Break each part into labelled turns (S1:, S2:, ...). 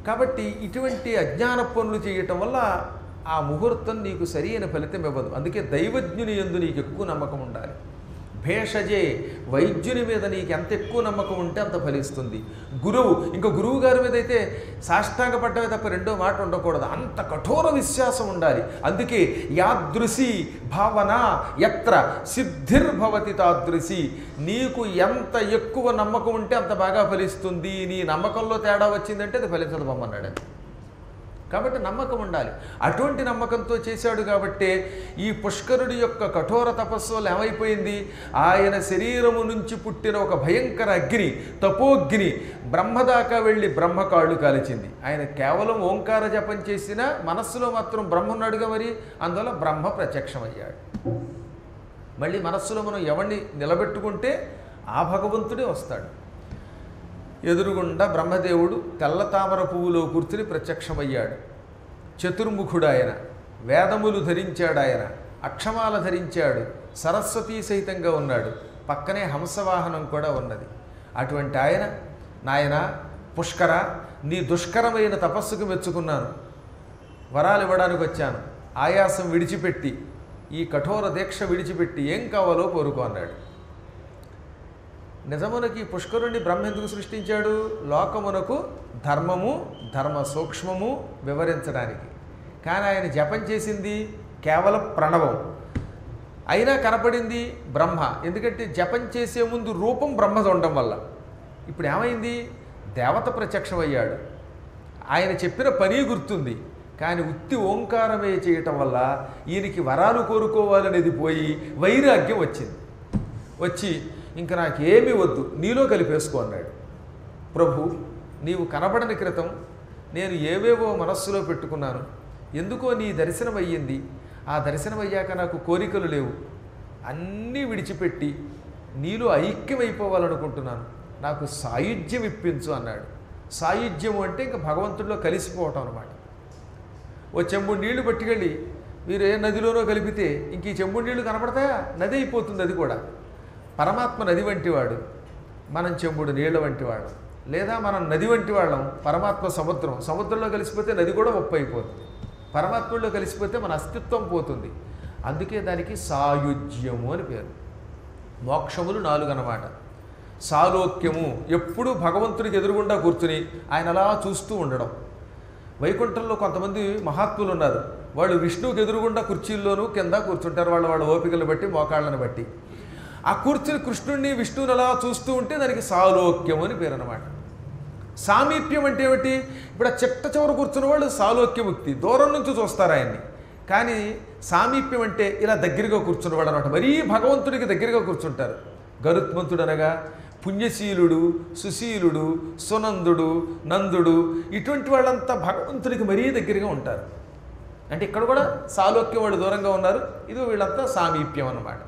S1: కాబట్టి ఇటువంటి అజ్ఞాన పనులు చేయటం వల్ల ఆ ముహూర్తం నీకు సరి అయిన ఫలితం ఇవ్వదు అందుకే దైవజ్ఞుని ఎందు నీకు ఎక్కువ నమ్మకం ఉండాలి భేషజే వైద్యుని మీద నీకు ఎంత ఎక్కువ నమ్మకం ఉంటే అంత ఫలిస్తుంది గురువు ఇంకా గురువు గారి మీద అయితే సాష్టాంగ పడ్డమే తప్ప రెండో మాట ఉండకూడదు అంత కఠోర విశ్వాసం ఉండాలి అందుకే యాదృశి భావన ఎత్ర సిద్ధిర్భవతి తాదృశి నీకు ఎంత ఎక్కువ నమ్మకం ఉంటే అంత బాగా ఫలిస్తుంది నీ నమ్మకంలో తేడా వచ్చిందంటే అది ఫలించదు బొమ్మన్నాడు అది కాబట్టి నమ్మకం ఉండాలి అటువంటి నమ్మకంతో చేశాడు కాబట్టే ఈ పుష్కరుడి యొక్క కఠోర తపస్సు వల్ల ఏమైపోయింది ఆయన శరీరము నుంచి పుట్టిన ఒక భయంకర అగ్ని తపోగ్ని బ్రహ్మదాకా వెళ్ళి బ్రహ్మ కాళ్ళు కాల్చింది ఆయన కేవలం ఓంకార జపం చేసిన మనస్సులో మాత్రం బ్రహ్మ ఉన్నాడుగా మరి అందువల్ల బ్రహ్మ ప్రత్యక్షమయ్యాడు మళ్ళీ మనస్సులో మనం ఎవరిని నిలబెట్టుకుంటే ఆ భగవంతుడే వస్తాడు ఎదురుగుండా బ్రహ్మదేవుడు తెల్ల తామర పువ్వులో కూర్చుని ప్రత్యక్షమయ్యాడు చతుర్ముఖుడు ఆయన వేదములు ధరించాడు ఆయన అక్షమాల ధరించాడు సరస్వతీ సహితంగా ఉన్నాడు పక్కనే హంసవాహనం కూడా ఉన్నది అటువంటి ఆయన నాయన పుష్కర నీ దుష్కరమైన తపస్సుకు మెచ్చుకున్నాను వరాలు ఇవ్వడానికి వచ్చాను ఆయాసం విడిచిపెట్టి ఈ కఠోర దీక్ష విడిచిపెట్టి ఏం కావాలో కోరుకో అన్నాడు నిజమునకి పుష్కరుణ్ణి బ్రహ్మ ఎందుకు సృష్టించాడు లోకమునకు ధర్మము ధర్మ సూక్ష్మము వివరించడానికి కానీ ఆయన జపం చేసింది కేవలం ప్రణవం అయినా కనపడింది బ్రహ్మ ఎందుకంటే జపం చేసే ముందు రూపం బ్రహ్మ ఉండడం వల్ల ఇప్పుడు ఏమైంది దేవత ప్రత్యక్షమయ్యాడు ఆయన చెప్పిన పని గుర్తుంది కానీ ఉత్తి ఓంకారమే చేయటం వల్ల ఈయనకి వరాలు కోరుకోవాలనేది పోయి వైరాగ్యం వచ్చింది వచ్చి ఇంక నాకేమీ వద్దు నీలో కలిపేసుకో అన్నాడు ప్రభు నీవు కనబడని క్రితం నేను ఏవేవో మనస్సులో పెట్టుకున్నాను ఎందుకో నీ దర్శనం అయ్యింది ఆ దర్శనం అయ్యాక నాకు కోరికలు లేవు అన్నీ విడిచిపెట్టి నీలో ఐక్యమైపోవాలనుకుంటున్నాను నాకు సాయుధ్యం ఇప్పించు అన్నాడు సాయుధ్యము అంటే ఇంకా భగవంతుడిలో కలిసిపోవటం అనమాట ఓ చెంబుడు నీళ్లు పట్టుకెళ్ళి మీరు ఏ నదిలోనో కలిపితే ఇంక ఈ చెంబుడు నీళ్లు కనపడతాయా నది అయిపోతుంది అది కూడా పరమాత్మ నది వంటివాడు మనం చెంబుడు నీళ్ళ వంటివాడు లేదా మనం నది వంటి వాళ్ళం పరమాత్మ సముద్రం సముద్రంలో కలిసిపోతే నది కూడా ఒప్పు అయిపోతుంది పరమాత్మలో కలిసిపోతే మన అస్తిత్వం పోతుంది అందుకే దానికి సాయుజ్యము అని పేరు మోక్షములు నాలుగు అన్నమాట సాలోక్యము ఎప్పుడూ భగవంతుడికి ఎదురుగుండా కూర్చుని ఆయన అలా చూస్తూ ఉండడం వైకుంఠంలో కొంతమంది మహాత్ములు ఉన్నారు వాళ్ళు విష్ణువుకి ఎదురుగుండా కుర్చీల్లోనూ కింద కూర్చుంటారు వాళ్ళ వాళ్ళ ఓపికలు బట్టి మోకాళ్ళను బట్టి ఆ కూర్చుని కృష్ణుడిని విష్ణువుని అలా చూస్తూ ఉంటే దానికి సాలోక్యం అని పేరు అనమాట సామీప్యం అంటే ఏమిటి ఇప్పుడు ఆ చిట్ట చివర కూర్చున్న వాళ్ళు సాలోక్యముక్తి దూరం నుంచి చూస్తారు ఆయన్ని కానీ సామీప్యం అంటే ఇలా దగ్గరగా కూర్చున్నవాడు అనమాట మరీ భగవంతుడికి దగ్గరగా కూర్చుంటారు గరుత్మంతుడు అనగా పుణ్యశీలుడు సుశీలుడు సునందుడు నందుడు ఇటువంటి వాళ్ళంతా భగవంతుడికి మరీ దగ్గరగా ఉంటారు అంటే ఇక్కడ కూడా సాలోక్యం వాళ్ళు దూరంగా ఉన్నారు ఇది వీళ్ళంతా సామీప్యం అన్నమాట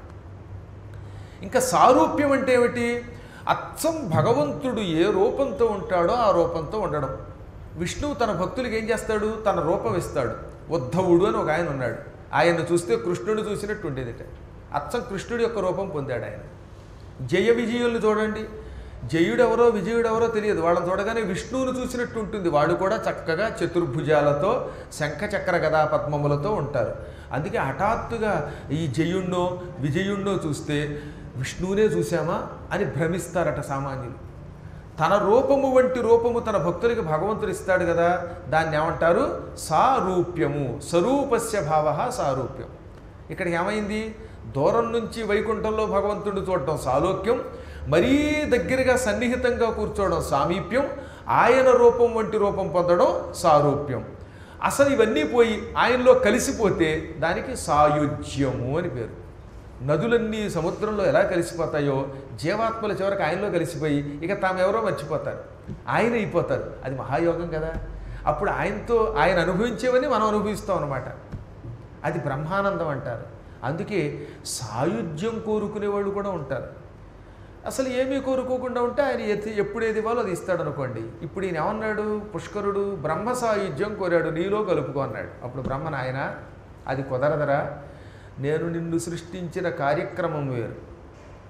S1: ఇంకా సారూప్యం అంటే ఏమిటి అచ్చం భగవంతుడు ఏ రూపంతో ఉంటాడో ఆ రూపంతో ఉండడం విష్ణువు తన భక్తులకి ఏం చేస్తాడు తన రూపం ఇస్తాడు ఉద్ధవుడు అని ఒక ఆయన ఉన్నాడు ఆయన్ని చూస్తే కృష్ణుడు చూసినట్టు ఉండేదిట అచ్చం కృష్ణుడి యొక్క రూపం పొందాడు ఆయన జయ విజయుల్ని చూడండి జయుడెవరో విజయుడెవరో తెలియదు వాళ్ళని చూడగానే విష్ణువును చూసినట్టు ఉంటుంది వాళ్ళు కూడా చక్కగా చతుర్భుజాలతో శంఖచక్ర గదా పద్మములతో ఉంటారు అందుకే హఠాత్తుగా ఈ జయుణ్ణో విజయుణ్ణో చూస్తే విష్ణువునే చూశామా అని భ్రమిస్తారట సామాన్యులు తన రూపము వంటి రూపము తన భక్తులకి భగవంతుడు ఇస్తాడు కదా దాన్ని ఏమంటారు సారూప్యము స్వరూపస్య భావ సారూప్యం ఇక్కడ ఏమైంది దూరం నుంచి వైకుంఠంలో భగవంతుడు చూడటం సాలోక్యం మరీ దగ్గరగా సన్నిహితంగా కూర్చోవడం సామీప్యం ఆయన రూపం వంటి రూపం పొందడం సారూప్యం అసలు ఇవన్నీ పోయి ఆయనలో కలిసిపోతే దానికి సాయుజ్యము అని పేరు నదులన్నీ సముద్రంలో ఎలా కలిసిపోతాయో జీవాత్మల చివరికి ఆయనలో కలిసిపోయి ఇక తామెవరో మర్చిపోతారు ఆయన అయిపోతారు అది మహాయోగం కదా అప్పుడు ఆయనతో ఆయన అనుభవించేవని మనం అనుభవిస్తాం అనమాట అది బ్రహ్మానందం అంటారు అందుకే సాయుధ్యం కోరుకునే వాళ్ళు కూడా ఉంటారు అసలు ఏమీ కోరుకోకుండా ఉంటే ఆయన ఎత్తి ఎప్పుడు ఏది ఇవ్వాలో అది ఇస్తాడు అనుకోండి ఇప్పుడు ఈయన ఏమన్నాడు పుష్కరుడు బ్రహ్మ సాయుధ్యం కోరాడు నీలో కలుపుకో అన్నాడు అప్పుడు బ్రహ్మ నాయన అది కుదరదరా నేను నిన్ను సృష్టించిన కార్యక్రమం వేరు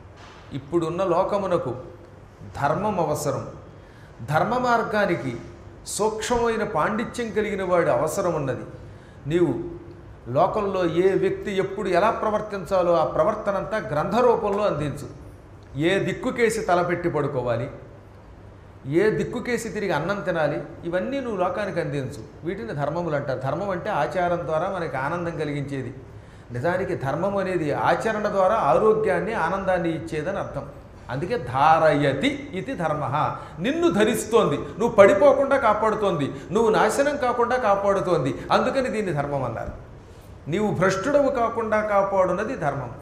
S1: ఇప్పుడున్న లోకమునకు ధర్మం అవసరం ధర్మ మార్గానికి సూక్ష్మమైన పాండిత్యం కలిగిన వాడి అవసరం ఉన్నది నీవు లోకంలో ఏ వ్యక్తి ఎప్పుడు ఎలా ప్రవర్తించాలో ఆ ప్రవర్తన అంతా గ్రంథ రూపంలో అందించు ఏ దిక్కుకేసి తలపెట్టి పడుకోవాలి ఏ దిక్కుకేసి తిరిగి అన్నం తినాలి ఇవన్నీ నువ్వు లోకానికి అందించు వీటిని ధర్మములు అంటారు ధర్మం అంటే ఆచారం ద్వారా మనకి ఆనందం కలిగించేది నిజానికి ధర్మం అనేది ఆచరణ ద్వారా ఆరోగ్యాన్ని ఆనందాన్ని ఇచ్చేదని అర్థం అందుకే ధారయతి ఇది ధర్మ నిన్ను ధరిస్తోంది నువ్వు పడిపోకుండా కాపాడుతోంది నువ్వు నాశనం కాకుండా కాపాడుతోంది అందుకని దీన్ని ధర్మం అన్నారు నీవు భ్రష్టుడవు కాకుండా కాపాడున్నది ధర్మం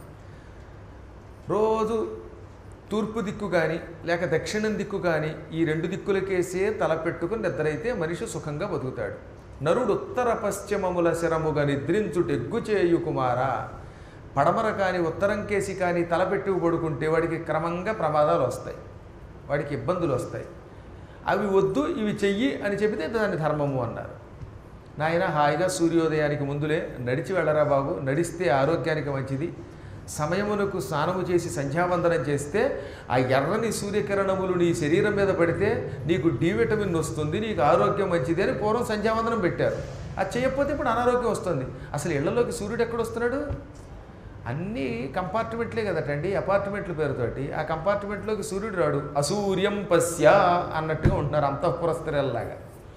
S1: రోజు తూర్పు దిక్కు కానీ లేక దక్షిణం దిక్కు కానీ ఈ రెండు దిక్కులకేసే తలపెట్టుకుని నిద్రైతే మనిషి సుఖంగా బతుకుతాడు నరుడు ఉత్తర పశ్చిమముల శరముగా నిద్రించుటెగ్గు చేయు కుమారా పడమర కానీ ఉత్తరం కేసి కానీ తలపెట్టుకు పడుకుంటే వాడికి క్రమంగా ప్రమాదాలు వస్తాయి వాడికి ఇబ్బందులు వస్తాయి అవి వద్దు ఇవి చెయ్యి అని చెబితే దాన్ని ధర్మము అన్నారు నాయన హాయిగా సూర్యోదయానికి ముందులే నడిచి వెళ్ళరా బాబు నడిస్తే ఆరోగ్యానికి మంచిది సమయమునకు స్నానము చేసి సంధ్యావందనం చేస్తే ఆ ఎర్రని సూర్యకిరణములు నీ శరీరం మీద పడితే నీకు డి విటమిన్ వస్తుంది నీకు ఆరోగ్యం మంచిది అని పూర్వం సంధ్యావందనం పెట్టారు అది చేయకపోతే ఇప్పుడు అనారోగ్యం వస్తుంది అసలు ఇళ్లలోకి సూర్యుడు ఎక్కడ వస్తున్నాడు అన్నీ కంపార్ట్మెంట్లే కదటండి అపార్ట్మెంట్ల పేరుతోటి ఆ కంపార్ట్మెంట్లోకి సూర్యుడు రాడు అసూర్యం పశ్య అన్నట్టుగా ఉంటున్నారు అంతఃపుర స్త్రీలలాగా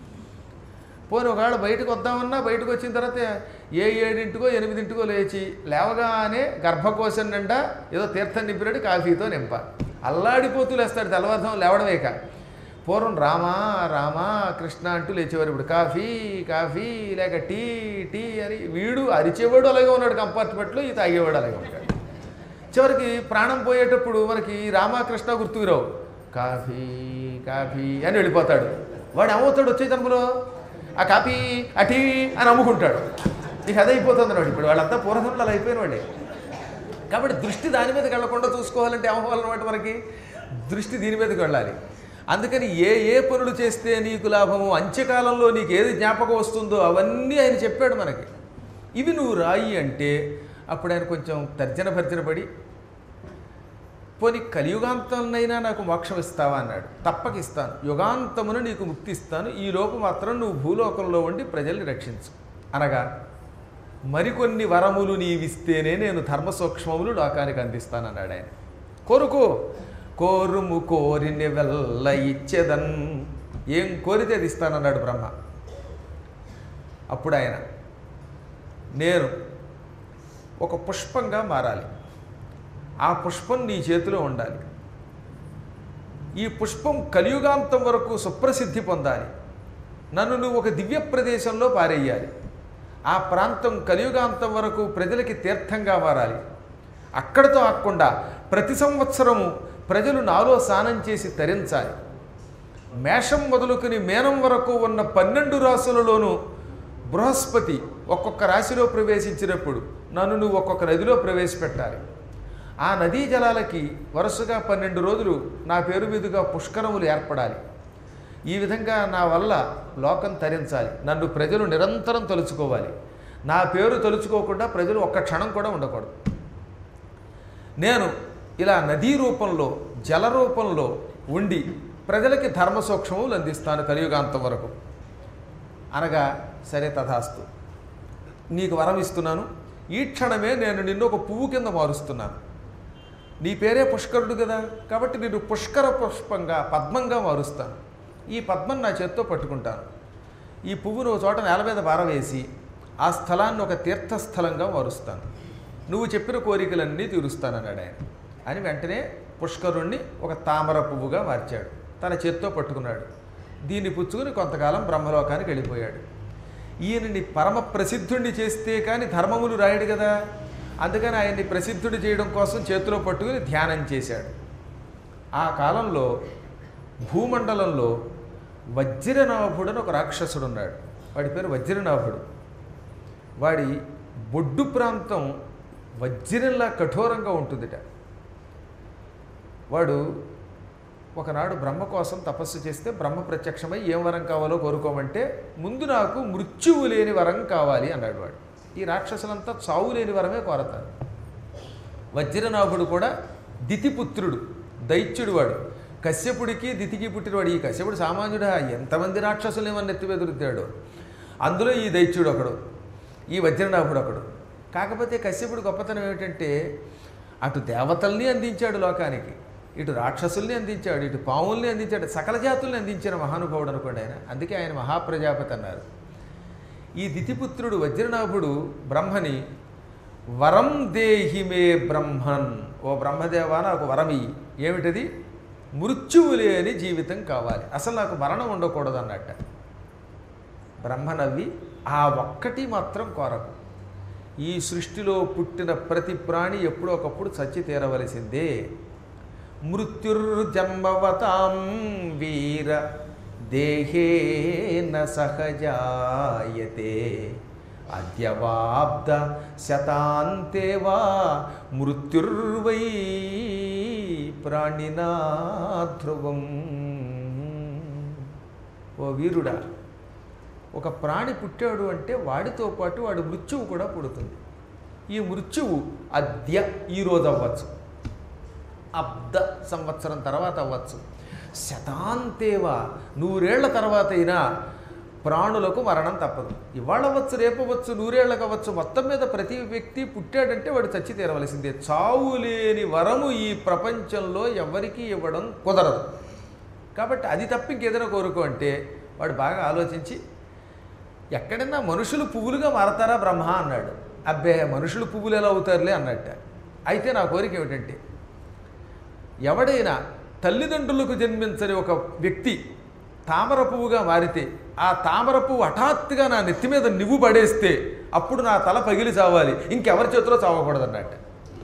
S1: పోనీ ఒకవేళ బయటకు వద్దామన్నా బయటకు వచ్చిన తర్వాత ఏ ఏడింటికో ఎనిమిదింటికో లేచి లేవగానే గర్భకోశం నిండా ఏదో తీర్థం నింపినట్టు కాఫీతో నింప అల్లాడిపోతూ లేస్తాడు తెల్లవారుజాము లేవడమేక పూర్వం రామా రామా కృష్ణ అంటూ లేచేవారు ఇప్పుడు కాఫీ కాఫీ లేక టీ టీ అని వీడు అరిచేవాడు అలాగే ఉన్నాడు కంపార్ట్మెంట్లో ఈ తాగేవాడు అలాగే ఉంటాడు చివరికి ప్రాణం పోయేటప్పుడు మనకి రామకృష్ణ గుర్తుకు రావు కాఫీ కాఫీ అని వెళ్ళిపోతాడు వాడు ఏమవుతాడు వచ్చే జన్మలో ఆ కాఫీ ఆ టీ అని అమ్ముకుంటాడు ఇక అదే అయిపోతుంది వాడు ఇప్పుడు వాళ్ళంతా పూర్వజన్మలు అలా అయిపోయిన వాడే కాబట్టి దృష్టి దాని మీదకి వెళ్లకుండా చూసుకోవాలంటే ఏమవ్వాలన్నమాట మనకి దృష్టి దీని మీదకి వెళ్ళాలి అందుకని ఏ ఏ పనులు చేస్తే నీకు లాభము అంత్యకాలంలో నీకు ఏది జ్ఞాపకం వస్తుందో అవన్నీ ఆయన చెప్పాడు మనకి ఇవి నువ్వు రాయి అంటే అప్పుడు ఆయన కొంచెం తర్జన భర్జన పడి పోనీ కలియుగాంతంనైనా నాకు మోక్షం ఇస్తావా అన్నాడు తప్పక ఇస్తాను యుగాంతమును నీకు ముక్తి ఇస్తాను ఈ లోపు మాత్రం నువ్వు భూలోకంలో ఉండి ప్రజల్ని రక్షించు అనగా మరికొన్ని వరములు నీవిస్తేనే నేను ధర్మ సూక్ష్మములు లోకానికి అందిస్తానన్నాడు ఆయన కోరుకో కోరుము కోరిని వెళ్ళ ఇచ్చేదన్ ఏం కోరితే అది ఇస్తానన్నాడు బ్రహ్మ అప్పుడు ఆయన నేను ఒక పుష్పంగా మారాలి ఆ పుష్పం నీ చేతిలో ఉండాలి ఈ పుష్పం కలియుగాంతం వరకు సుప్రసిద్ధి పొందాలి నన్ను నువ్వు ఒక దివ్య ప్రదేశంలో పారేయాలి ఆ ప్రాంతం కలియుగాంతం వరకు ప్రజలకి తీర్థంగా మారాలి అక్కడితో ఆకుండా ప్రతి సంవత్సరము ప్రజలు నాలో స్నానం చేసి తరించాలి మేషం మొదలుకుని మేనం వరకు ఉన్న పన్నెండు రాసులలోనూ బృహస్పతి ఒక్కొక్క రాశిలో ప్రవేశించినప్పుడు నన్ను నువ్వు ఒక్కొక్క నదిలో ప్రవేశపెట్టాలి ఆ నదీ జలాలకి వరుసగా పన్నెండు రోజులు నా పేరు మీదుగా పుష్కరములు ఏర్పడాలి ఈ విధంగా నా వల్ల లోకం తరించాలి నన్ను ప్రజలు నిరంతరం తలుచుకోవాలి నా పేరు తలుచుకోకుండా ప్రజలు ఒక్క క్షణం కూడా ఉండకూడదు నేను ఇలా నదీ రూపంలో జల రూపంలో ఉండి ప్రజలకి ధర్మ సూక్ష్మములు అందిస్తాను కలియుగాంతం వరకు అనగా సరే తథాస్తు నీకు వరం ఇస్తున్నాను ఈ క్షణమే నేను నిన్ను ఒక పువ్వు కింద మారుస్తున్నాను నీ పేరే పుష్కరుడు కదా కాబట్టి నేను పుష్కర పుష్పంగా పద్మంగా మారుస్తాను ఈ పద్మం నా చేత్తో పట్టుకుంటాను ఈ పువ్వును ఒక చోట నేల మీద బారవేసి ఆ స్థలాన్ని ఒక తీర్థస్థలంగా మారుస్తాను నువ్వు చెప్పిన కోరికలన్నీ తీరుస్తానన్నాడు ఆయన అని వెంటనే పుష్కరుణ్ణి ఒక తామర పువ్వుగా మార్చాడు తన చేత్తో పట్టుకున్నాడు దీన్ని పుచ్చుకుని కొంతకాలం బ్రహ్మలోకానికి వెళ్ళిపోయాడు ఈయనని పరమ ప్రసిద్ధుణ్ణి చేస్తే కానీ ధర్మములు రాయడు కదా అందుకని ఆయన్ని ప్రసిద్ధుడి చేయడం కోసం చేతిలో పట్టుకుని ధ్యానం చేశాడు ఆ కాలంలో భూమండలంలో వజ్రనాభుడు అని ఒక రాక్షసుడు ఉన్నాడు వాడి పేరు వజ్రనాభుడు వాడి బొడ్డు ప్రాంతం వజ్రంలా కఠోరంగా ఉంటుందిట వాడు ఒకనాడు బ్రహ్మ కోసం తపస్సు చేస్తే బ్రహ్మ ప్రత్యక్షమై ఏం వరం కావాలో కోరుకోమంటే ముందు నాకు మృత్యువు లేని వరం కావాలి అన్నాడు వాడు ఈ రాక్షసులంతా చావు లేని వరమే కోరతారు వజ్రనాభుడు కూడా దితిపుత్రుడు దైత్యుడు వాడు కశ్యపుడికి దితికి పుట్టినవాడు ఈ కశ్యపుడు సామాన్యుడా ఎంతమంది రాక్షసులు ఏమన్నా ఎత్తివెదురుతాడు అందులో ఈ దైత్యుడు ఒకడు ఈ వజ్రనాభుడు ఒకడు కాకపోతే కశ్యపుడు గొప్పతనం ఏమిటంటే అటు దేవతల్ని అందించాడు లోకానికి ఇటు రాక్షసుల్ని అందించాడు ఇటు పావుల్ని అందించాడు సకల జాతుల్ని అందించిన మహానుభావుడు అనుకోండి ఆయన అందుకే ఆయన మహాప్రజాపతి అన్నారు ఈ దితిపుత్రుడు వజ్రనాభుడు బ్రహ్మని వరం దేహి మే బ్రహ్మన్ ఓ బ్రహ్మదేవా నాకు వరమి ఏమిటది మృత్యువు లేని జీవితం కావాలి అసలు నాకు మరణం ఉండకూడదు అన్నట్ట బ్రహ్మ నవ్వి ఆ ఒక్కటి మాత్రం కోరకు ఈ సృష్టిలో పుట్టిన ప్రతి ప్రాణి ఎప్పుడో ఒకప్పుడు చచ్చి తీరవలసిందే మృత్యుర్జన్మవతాం వీర దేహేన సహజాయతే అద్యవాబ్ద శతాంతే వా మృత్యుర్వై ప్రాణినా ధ్రువం ఓ వీరుడా ఒక ప్రాణి పుట్టాడు అంటే వాడితో పాటు వాడి మృత్యువు కూడా పుడుతుంది ఈ మృత్యువు అద్య ఈరోజు అవ్వచ్చు అబ్ద సంవత్సరం తర్వాత అవ్వచ్చు శతాంతేవా నూరేళ్ల తర్వాత అయినా ప్రాణులకు మరణం తప్పదు ఇవాళ అవ్వచ్చు రేపవచ్చు నూరేళ్ళకి అవ్వచ్చు మొత్తం మీద ప్రతి వ్యక్తి పుట్టాడంటే వాడు చచ్చి తీరవలసిందే చావు లేని వరము ఈ ప్రపంచంలో ఎవరికీ ఇవ్వడం కుదరదు కాబట్టి అది తప్ప ఇంకేదైనా కోరుకో అంటే వాడు బాగా ఆలోచించి ఎక్కడైనా మనుషులు పువ్వులుగా మారతారా బ్రహ్మ అన్నాడు అబ్బే మనుషులు పువ్వులు ఎలా అవుతారులే అన్నట్ట అయితే నా కోరిక ఏమిటంటే ఎవడైనా తల్లిదండ్రులకు జన్మించని ఒక వ్యక్తి తామర పువ్వుగా మారితే ఆ తామర పువ్వు హఠాత్తుగా నా నెత్తి మీద నివ్వు పడేస్తే అప్పుడు నా తల పగిలి చావాలి ఇంకెవరి చేతిలో చావకూడదు అన్నట్టు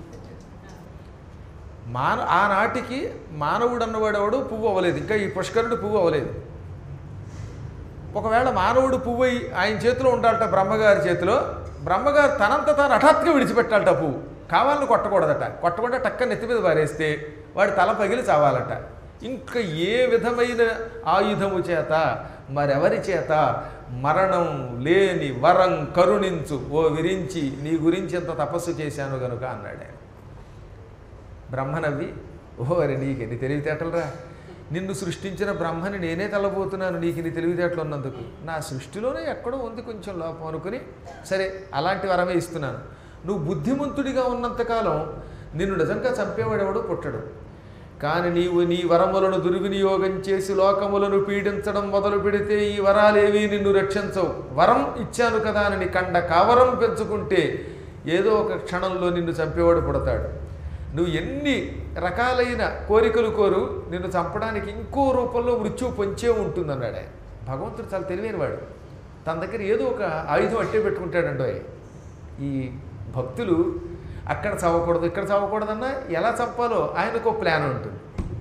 S1: మాన ఆనాటికి మానవుడు అన్నవాడెవడు పువ్వు అవ్వలేదు ఇంకా ఈ పుష్కరుడు పువ్వు అవ్వలేదు ఒకవేళ మానవుడు పువ్వు అయి ఆయన చేతిలో ఉండాలట బ్రహ్మగారి చేతిలో బ్రహ్మగారు తనంత తాను హఠాత్తుగా విడిచిపెట్టాలట పువ్వు కావాలని కొట్టకూడదట కొట్టకుండా టక్క నెత్తి మీద పారేస్తే వాడి తల పగిలి చావాలట ఇంకా ఏ విధమైన ఆయుధము చేత మరెవరి చేత మరణం లేని వరం కరుణించు ఓ విరించి నీ గురించి ఎంత తపస్సు చేశాను గనుక అన్నాడు ఆయన బ్రహ్మనవ్వి ఓహో అరే నీకు ఎన్ని తెలివితేటలురా నిన్ను సృష్టించిన బ్రహ్మని నేనే తలబోతున్నాను నీకు నీ తెలివితేటలు ఉన్నందుకు నా సృష్టిలోనే ఎక్కడో ఉంది కొంచెం లోపం అనుకుని సరే అలాంటి వరమే ఇస్తున్నాను నువ్వు బుద్ధిమంతుడిగా ఉన్నంతకాలం నిన్ను నిజంగా చంపేవాడెవడు పుట్టడు కానీ నీవు నీ వరములను దుర్వినియోగం చేసి లోకములను పీడించడం మొదలు పెడితే ఈ వరాలేవి నిన్ను రక్షించవు వరం ఇచ్చాను కదా అని నీ కండ కావరం పెంచుకుంటే ఏదో ఒక క్షణంలో నిన్ను చంపేవాడు పుడతాడు నువ్వు ఎన్ని రకాలైన కోరికలు కోరు నిన్ను చంపడానికి ఇంకో రూపంలో మృత్యువు పొంచే ఉంటుందన్నాడు ఆయన భగవంతుడు చాలా తెలివైనవాడు తన దగ్గర ఏదో ఒక ఆయుధం అట్టే పెట్టుకుంటాడండో ఈ భక్తులు అక్కడ చదవకూడదు ఇక్కడ చదవకూడదన్నా ఎలా చంపాలో ఆయనకు ప్లాన్ ఉంటుంది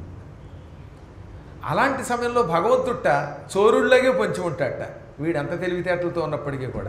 S1: అలాంటి సమయంలో భగవంతుట్ట చోరుళ్ళగే పొంచి ఉంటాడట వీడంత తెలివితేటలతో ఉన్నప్పటికీ కూడా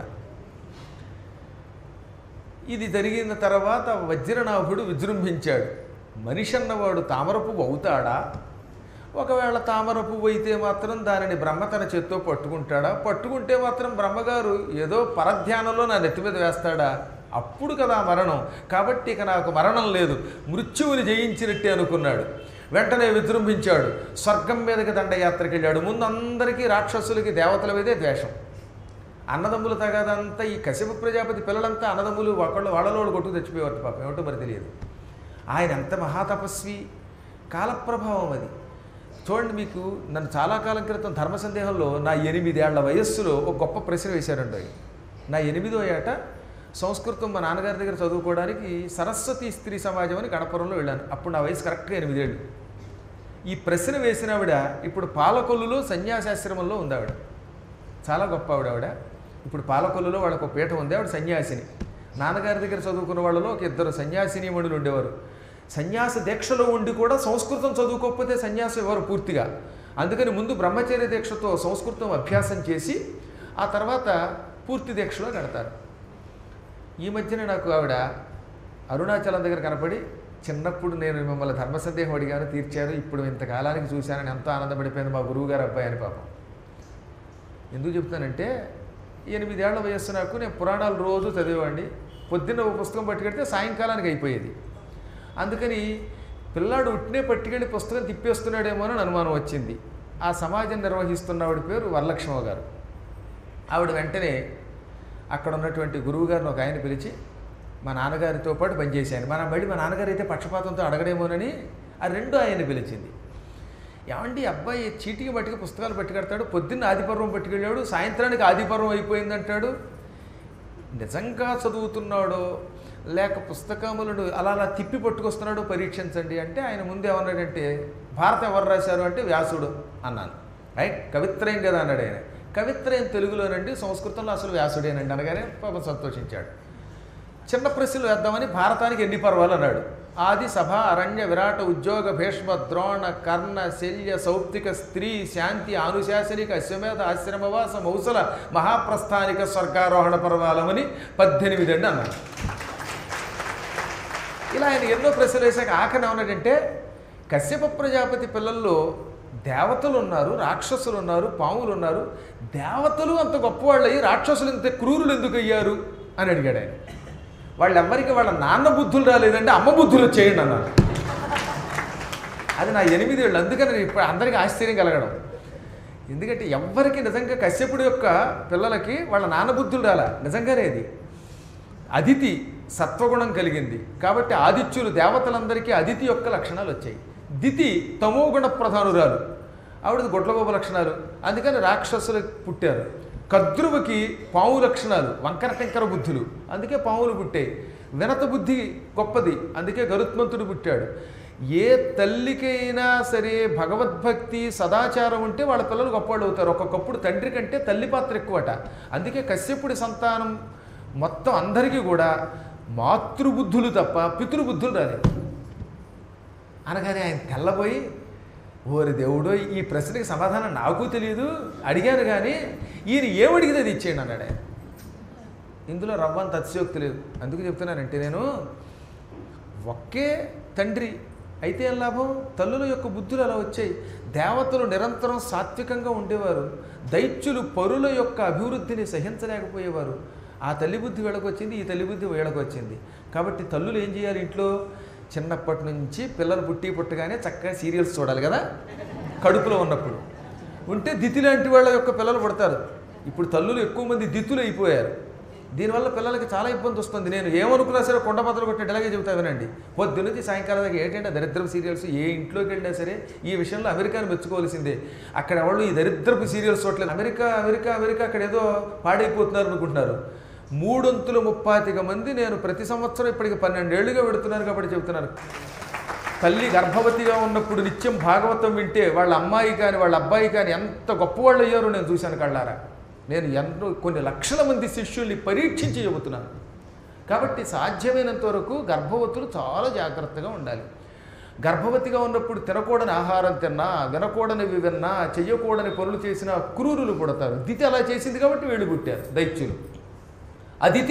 S1: ఇది జరిగిన తర్వాత వజ్రనాభుడు విజృంభించాడు మనిషి అన్నవాడు తామర పువ్వు అవుతాడా ఒకవేళ తామర పువ్వు అయితే మాత్రం దానిని బ్రహ్మ తన చేత్తో పట్టుకుంటాడా పట్టుకుంటే మాత్రం బ్రహ్మగారు ఏదో పరధ్యానంలో నా నెత్తి మీద వేస్తాడా అప్పుడు కదా మరణం కాబట్టి ఇక నాకు మరణం లేదు మృత్యువుని జయించినట్టే అనుకున్నాడు వెంటనే విజృంభించాడు స్వర్గం మీదకి దండయాత్రకి వెళ్ళాడు ముందు అందరికీ రాక్షసులకి దేవతల మీదే ద్వేషం అన్నదమ్ములు తగదంతా ఈ కశ్యప ప్రజాపతి పిల్లలంతా అన్నదమ్ములు ఒకళ్ళు వాళ్ళలో వాళ్ళు కొట్టుకు తెచ్చిపోయేవారు పాపం ఏమిటో మరి తెలియదు ఆయన ఎంత మహాతపస్వి కాలప్రభావం అది చూడండి మీకు నన్ను చాలా కాలం క్రితం ధర్మ సందేహంలో నా ఎనిమిదేళ్ల వయస్సులో ఒక గొప్ప ప్రశ్న వేశారండి నా ఎనిమిదో ఏట సంస్కృతం మా నాన్నగారి దగ్గర చదువుకోవడానికి సరస్వతి స్త్రీ సమాజం అని గణపురంలో వెళ్ళాను అప్పుడు నా వయసు కరెక్ట్గా ఎనిమిదేళ్ళు ఈ ప్రశ్న వేసిన ఆవిడ ఇప్పుడు పాలకొల్లులో సన్యాసాశ్రమంలో ఉంది ఆవిడ చాలా గొప్ప ఆవిడ ఆవిడ ఇప్పుడు పాలకొల్లులో వాళ్ళకు ఒక పీఠం ఉంది ఆవిడ సన్యాసిని నాన్నగారి దగ్గర చదువుకున్న వాళ్ళలో ఒక ఇద్దరు సన్యాసిని మణులు ఉండేవారు సన్యాస దీక్షలో ఉండి కూడా సంస్కృతం చదువుకోకపోతే సన్యాసం ఇవ్వరు పూర్తిగా అందుకని ముందు బ్రహ్మచర్య దీక్షతో సంస్కృతం అభ్యాసం చేసి ఆ తర్వాత పూర్తి దీక్షలో కడతారు ఈ మధ్యన నాకు ఆవిడ అరుణాచలం దగ్గర కనపడి చిన్నప్పుడు నేను మిమ్మల్ని ధర్మ సందేహం అడిగాను తీర్చారు ఇప్పుడు ఇంతకాలానికి చూశానని ఎంతో ఆనందపడిపోయింది మా గురువు గారు అబ్బాయి అని పాపం ఎందుకు చెప్తానంటే ఎనిమిదేళ్ల వయస్సు నాకు నేను పురాణాలు రోజు చదివేవాడిని పొద్దున్న ఒక పుస్తకం పట్టుకెడితే సాయంకాలానికి అయిపోయేది అందుకని పిల్లాడు ఉట్టినే పట్టుకెళ్ళి పుస్తకం తిప్పేస్తున్నాడేమో అని అనుమానం వచ్చింది ఆ సమాజం నిర్వహిస్తున్నవాడి పేరు వరలక్ష్మ గారు ఆవిడ వెంటనే అక్కడ ఉన్నటువంటి గురువు గారిని ఒక ఆయన పిలిచి మా నాన్నగారితో పాటు పనిచేశాను మన మళ్ళీ మా నాన్నగారు అయితే పక్షపాతంతో అడగడేమోనని ఆ రెండు ఆయన పిలిచింది ఏమండి ఈ అబ్బాయి చీటికి బట్టికి పుస్తకాలు పట్టుకెడతాడు పొద్దున్న ఆదిపర్వం పట్టుకెళ్ళాడు సాయంత్రానికి ఆదిపర్వం అయిపోయిందంటాడు నిజంగా చదువుతున్నాడో లేక పుస్తకములను అలా అలా తిప్పి పట్టుకొస్తున్నాడో పరీక్షించండి అంటే ఆయన ముందు ఏమన్నాడంటే భారత ఎవరు రాశారు అంటే వ్యాసుడు అన్నాను రైట్ కవిత్రయం కదా అన్నాడు ఆయన కవిత్రయం తెలుగులోనండి సంస్కృతంలో అసలు వ్యాసుడేనండి అనగానే పాపం సంతోషించాడు చిన్న ప్రశ్నలు వేద్దామని భారతానికి ఎన్ని పర్వాలు అన్నాడు ఆది సభ అరణ్య విరాట ఉద్యోగ భీష్మ ద్రోణ కర్ణ శల్య సౌప్తిక స్త్రీ శాంతి ఆనుశాసనిక అశ్వమేధ ఆశ్రమవాస మౌసల మహాప్రస్థానిక స్వర్గారోహణ పర్వాలమని పద్దెనిమిది అండి అన్నాడు ఇలా ఆయన ఎన్నో ప్రశ్నలు వేశాక ఆఖరి ఏమన్నాడంటే కశ్యప ప్రజాపతి పిల్లల్లో దేవతలు ఉన్నారు రాక్షసులు ఉన్నారు పాములు ఉన్నారు దేవతలు అంత గొప్పవాళ్ళు అయ్యి రాక్షసులు ఇంత క్రూరులు ఎందుకు అయ్యారు అని అడిగాడు ఆయన వాళ్ళెవ్వరికి వాళ్ళ నాన్న బుద్ధులు రాలేదంటే అమ్మ బుద్ధులు వచ్చేయండి అన్నాను అది నా ఎనిమిది ఏళ్ళు అందుకని నేను ఇప్పుడు అందరికీ ఆశ్చర్యం కలగడం ఎందుకంటే ఎవ్వరికి నిజంగా కశ్యపుడు యొక్క పిల్లలకి వాళ్ళ నాన్న బుద్ధులు రాలా నిజంగానే అది అదితి సత్వగుణం కలిగింది కాబట్టి ఆదిత్యులు దేవతలందరికీ అదితి యొక్క లక్షణాలు వచ్చాయి దితి తమోగుణ ప్రధానురాలు ఆవిడది గొడ్లగోప లక్షణాలు అందుకని రాక్షసులు పుట్టారు కద్రువుకి పాము లక్షణాలు వంకర టెంకర బుద్ధులు అందుకే పాములు పుట్టాయి వినత బుద్ధి గొప్పది అందుకే గరుత్మంతుడు పుట్టాడు ఏ తల్లికైనా సరే భగవద్భక్తి సదాచారం ఉంటే వాళ్ళ పిల్లలు గొప్పవాళ్ళు అవుతారు ఒక్కొక్కప్పుడు తండ్రి కంటే తల్లి పాత్ర ఎక్కువట అందుకే కశ్యపుడి సంతానం మొత్తం అందరికీ కూడా మాతృబుద్ధులు తప్ప పితృబుద్ధులు రాలేదు అనగానే ఆయన తెల్లబోయి ఓరి దేవుడో ఈ ప్రశ్నకి సమాధానం నాకు తెలియదు అడిగాను కానీ ఈయన ఏమడిగితే అది ఇచ్చేయండి అన్నాడు ఆయన ఇందులో రవ్వంత అతిశయోక్తి లేదు అందుకు చెప్తున్నానంటే నేను ఒకే తండ్రి అయితే ఏం లాభం తల్లుల యొక్క బుద్ధులు అలా వచ్చాయి దేవతలు నిరంతరం సాత్వికంగా ఉండేవారు దైత్యులు పరుల యొక్క అభివృద్ధిని సహించలేకపోయేవారు ఆ తల్లి బుద్ధి వీళ్ళకి వచ్చింది ఈ తల్లి బుద్ధి వీళ్ళకి వచ్చింది కాబట్టి తల్లులు ఏం చేయాలి ఇంట్లో చిన్నప్పటి నుంచి పిల్లలు పుట్టి పుట్టగానే చక్కగా సీరియల్స్ చూడాలి కదా కడుపులో ఉన్నప్పుడు ఉంటే దితి లాంటి వాళ్ళ యొక్క పిల్లలు పుడతారు ఇప్పుడు తల్లులు ఎక్కువ మంది దిత్తులు అయిపోయారు దీనివల్ల పిల్లలకి చాలా ఇబ్బంది వస్తుంది నేను ఏమనుకున్నా సరే కొండ బద్దలు కొట్టి ఇలాగే చెబుతా వినండి పొద్దు నుంచి సాయంకాలం దాకా ఏంటంటే దరిద్రపు సీరియల్స్ ఏ ఇంట్లోకి వెళ్ళినా సరే ఈ విషయంలో అమెరికాను మెచ్చుకోవాల్సిందే అక్కడ ఎవరు ఈ దరిద్రపు సీరియల్స్ చూడలేదు అమెరికా అమెరికా అమెరికా అక్కడ ఏదో పాడైపోతున్నారు అనుకుంటున్నారు మూడొంతుల ముప్పాతిక మంది నేను ప్రతి సంవత్సరం ఇప్పటికి పన్నెండేళ్లుగా పెడుతున్నాను కాబట్టి చెబుతున్నాను తల్లి గర్భవతిగా ఉన్నప్పుడు నిత్యం భాగవతం వింటే వాళ్ళ అమ్మాయి కానీ వాళ్ళ అబ్బాయి కానీ ఎంత గొప్పవాళ్ళు అయ్యారో నేను చూశాను కళ్ళారా నేను ఎంతో కొన్ని లక్షల మంది శిష్యుల్ని పరీక్షించి చెబుతున్నాను కాబట్టి సాధ్యమైనంత వరకు గర్భవతులు చాలా జాగ్రత్తగా ఉండాలి గర్భవతిగా ఉన్నప్పుడు తినకూడని ఆహారం తిన్నా వినకూడనివి విన్నా చెయ్యకూడని పనులు చేసిన క్రూరులు పుడతారు దితి అలా చేసింది కాబట్టి వీళ్ళు పుట్టారు దైత్యులు అదితి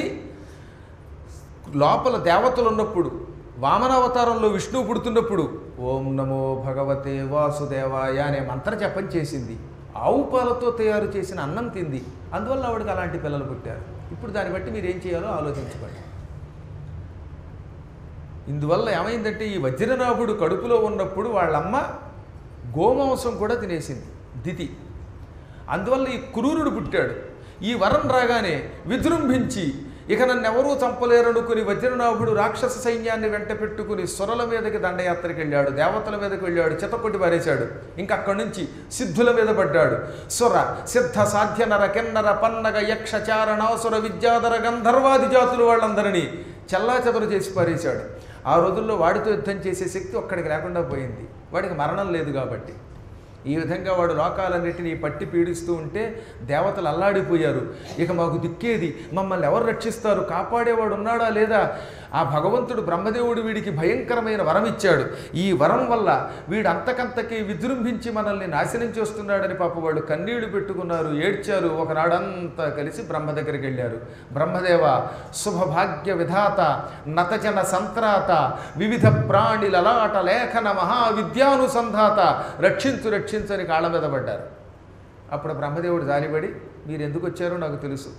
S1: లోపల దేవతలు ఉన్నప్పుడు వామనావతారంలో విష్ణువు పుడుతున్నప్పుడు ఓం నమో భగవతే వాసుదేవాయ అనే మంత్ర జపం చేసింది ఆవు పాలతో తయారు చేసిన అన్నం తింది అందువల్ల ఆవిడకి అలాంటి పిల్లలు పుట్టారు ఇప్పుడు దాన్ని బట్టి మీరు ఏం చేయాలో ఆలోచించుకోండి ఇందువల్ల ఏమైందంటే ఈ వజ్రనాభుడు కడుపులో ఉన్నప్పుడు వాళ్ళమ్మ గోమాంసం కూడా తినేసింది దితి అందువల్ల ఈ క్రూరుడు పుట్టాడు ఈ వరం రాగానే విజృంభించి ఇక నన్ను ఎవరూ చంపలేరనుకుని వజ్రనాభుడు రాక్షస సైన్యాన్ని వెంట పెట్టుకుని సురల మీదకి దండయాత్రకి వెళ్ళాడు దేవతల మీదకి వెళ్ళాడు చితకొట్టి పారేశాడు ఇంకా అక్కడి నుంచి సిద్ధుల మీద పడ్డాడు సుర సిద్ధ సాధ్య నర కిన్నర పన్నగ యక్ష చారణాసుర విద్యాధర గంధర్వాది జాతులు వాళ్ళందరినీ చెల్లాచెదరు చేసి పారేశాడు ఆ రోజుల్లో వాడితో యుద్ధం చేసే శక్తి ఒక్కడికి లేకుండా పోయింది వాడికి మరణం లేదు కాబట్టి ఈ విధంగా వాడు లోకాలన్నిటినీ పట్టి పీడిస్తూ ఉంటే దేవతలు అల్లాడిపోయారు ఇక మాకు దిక్కేది మమ్మల్ని ఎవరు రక్షిస్తారు కాపాడేవాడు ఉన్నాడా లేదా ఆ భగవంతుడు బ్రహ్మదేవుడు వీడికి భయంకరమైన వరం ఇచ్చాడు ఈ వరం వల్ల వీడు అంతకంతకి విజృంభించి మనల్ని నాశనం చేస్తున్నాడని పాప వాళ్ళు కన్నీళ్లు పెట్టుకున్నారు ఏడ్చారు ఒకనాడంతా కలిసి బ్రహ్మ దగ్గరికి వెళ్ళారు బ్రహ్మదేవ శుభభాగ్య విధాత నతజన సంత్రాత వివిధ ప్రాణి లలాట లేఖన మహావిద్యానుసంధాత రక్షించు రక్షించని కాళ్ళ మీద పడ్డారు అప్పుడు బ్రహ్మదేవుడు జాలిపడి మీరు ఎందుకు వచ్చారో నాకు తెలుసు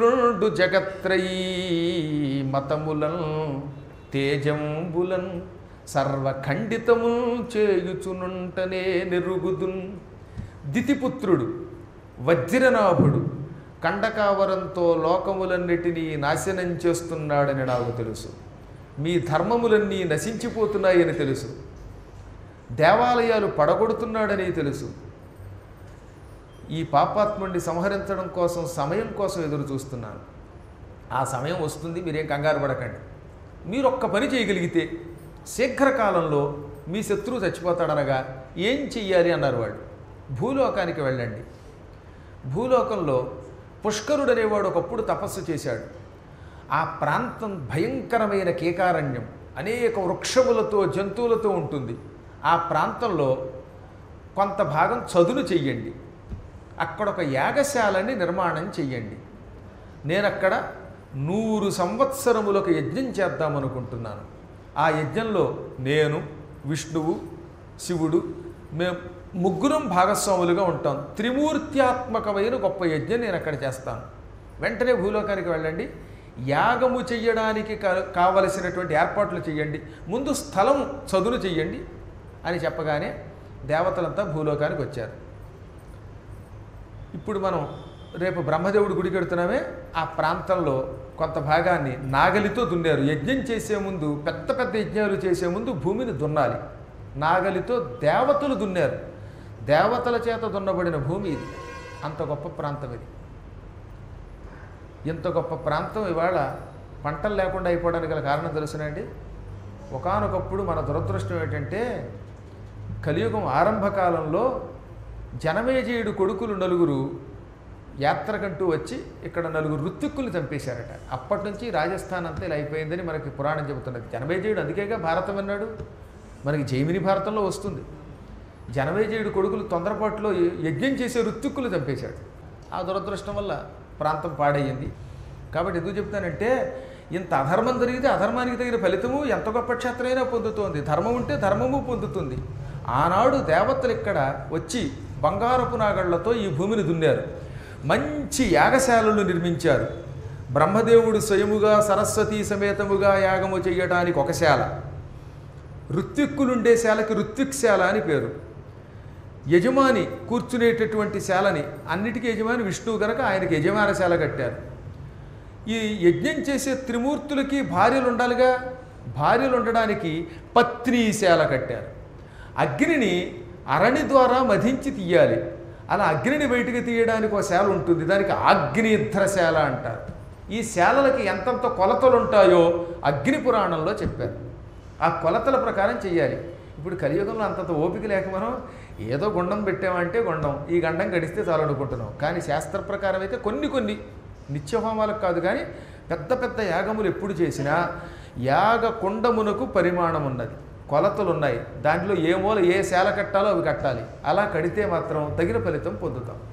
S1: దితిపుత్రుండు జగత్రయీ మతములన్ తేజంబులన్ సర్వఖండితము చేయుచునుంటనే నెరుగుదున్ దితిపుత్రుడు వజ్రనాభుడు కండకావరంతో లోకములన్నిటినీ నాశనం చేస్తున్నాడని నాకు తెలుసు మీ ధర్మములన్నీ నశించిపోతున్నాయని తెలుసు దేవాలయాలు పడగొడుతున్నాడని తెలుసు ఈ పాపాత్ముడిని సంహరించడం కోసం సమయం కోసం ఎదురు చూస్తున్నాను ఆ సమయం వస్తుంది మీరేం కంగారు పడకండి మీరు ఒక్క పని చేయగలిగితే శీఘ్రకాలంలో మీ శత్రువు చచ్చిపోతాడనగా ఏం చెయ్యాలి అన్నారు వాళ్ళు భూలోకానికి వెళ్ళండి భూలోకంలో పుష్కరుడు అనేవాడు ఒకప్పుడు తపస్సు చేశాడు ఆ ప్రాంతం భయంకరమైన కేకారణ్యం అనేక వృక్షములతో జంతువులతో ఉంటుంది ఆ ప్రాంతంలో కొంత భాగం చదును చెయ్యండి అక్కడ ఒక యాగశాలని నిర్మాణం చెయ్యండి నేను అక్కడ నూరు సంవత్సరములకు యజ్ఞం చేద్దామనుకుంటున్నాను ఆ యజ్ఞంలో నేను విష్ణువు శివుడు మేము ముగ్గురం భాగస్వాములుగా ఉంటాం త్రిమూర్త్యాత్మకమైన గొప్ప యజ్ఞం నేను అక్కడ చేస్తాను వెంటనే భూలోకానికి వెళ్ళండి యాగము చెయ్యడానికి కా- కావలసినటువంటి ఏర్పాట్లు చేయండి ముందు స్థలం చదును చెయ్యండి అని చెప్పగానే దేవతలంతా భూలోకానికి వచ్చారు ఇప్పుడు మనం రేపు బ్రహ్మదేవుడి గుడికి వెడుతున్నామే ఆ ప్రాంతంలో కొంత భాగాన్ని నాగలితో దున్నారు యజ్ఞం చేసే ముందు పెద్ద పెద్ద యజ్ఞాలు చేసే ముందు భూమిని దున్నాలి నాగలితో దేవతలు దున్నారు దేవతల చేత దున్నబడిన భూమి ఇది అంత గొప్ప ప్రాంతం ఇది ఇంత గొప్ప ప్రాంతం ఇవాళ పంటలు లేకుండా అయిపోవడానికి గల కారణం తెలుసునండి ఒకానొకప్పుడు మన దురదృష్టం ఏంటంటే కలియుగం ఆరంభకాలంలో జనమేజయుడు కొడుకులు నలుగురు యాత్రకంటూ వచ్చి ఇక్కడ నలుగురు ఋత్విక్కులు చంపేశారట అప్పటి నుంచి రాజస్థాన్ అంతా ఇలా అయిపోయిందని మనకి పురాణం చెబుతున్నది జనమేజయుడు అందుకేగా భారతం అన్నాడు మనకి జైమిని భారతంలో వస్తుంది జనమేజయుడు కొడుకులు తొందరపాటులో యజ్ఞం చేసే ఋత్విక్కులు చంపేశాడు ఆ దురదృష్టం వల్ల ప్రాంతం పాడయ్యింది కాబట్టి ఎందుకు చెప్తానంటే ఇంత అధర్మం జరిగితే అధర్మానికి తగిన ఫలితము ఎంత గొప్ప క్షేత్రమైనా పొందుతోంది ధర్మం ఉంటే ధర్మము పొందుతుంది ఆనాడు దేవతలు ఇక్కడ వచ్చి బంగారపు నాగళ్లతో ఈ భూమిని దున్నారు మంచి యాగశాలలు నిర్మించారు బ్రహ్మదేవుడు స్వయముగా సరస్వతీ సమేతముగా యాగము చేయటానికి ఒక శాల ఋత్విక్కులుండే శాలకి ఋత్విక్శాల అని పేరు యజమాని కూర్చునేటటువంటి శాలని అన్నిటికీ యజమాని విష్ణువు కనుక ఆయనకి యజమానశాల కట్టారు ఈ యజ్ఞం చేసే త్రిమూర్తులకి భార్యలు ఉండాలిగా భార్యలు ఉండడానికి పత్నీశాల కట్టారు అగ్నిని అరణి ద్వారా మధించి తీయాలి అలా అగ్నిని బయటికి తీయడానికి ఒక శాల ఉంటుంది దానికి ఆగ్నేధ్రశాల అంటారు ఈ శాలలకి ఎంతంత కొలతలు ఉంటాయో అగ్ని పురాణంలో చెప్పారు ఆ కొలతల ప్రకారం చెయ్యాలి ఇప్పుడు కలియుగంలో అంతంత ఓపిక లేక మనం ఏదో గుండం పెట్టామంటే గుండం ఈ గండం గడిస్తే చాలు అనుకుంటున్నాం కానీ శాస్త్ర ప్రకారం అయితే కొన్ని కొన్ని నిత్యహోమాలకు కాదు కానీ పెద్ద పెద్ద యాగములు ఎప్పుడు చేసినా యాగ కుండమునకు పరిమాణం ఉన్నది కొలతలు ఉన్నాయి దాంట్లో ఏ మూల ఏ శాల కట్టాలో అవి కట్టాలి అలా కడితే మాత్రం తగిన ఫలితం పొందుతాం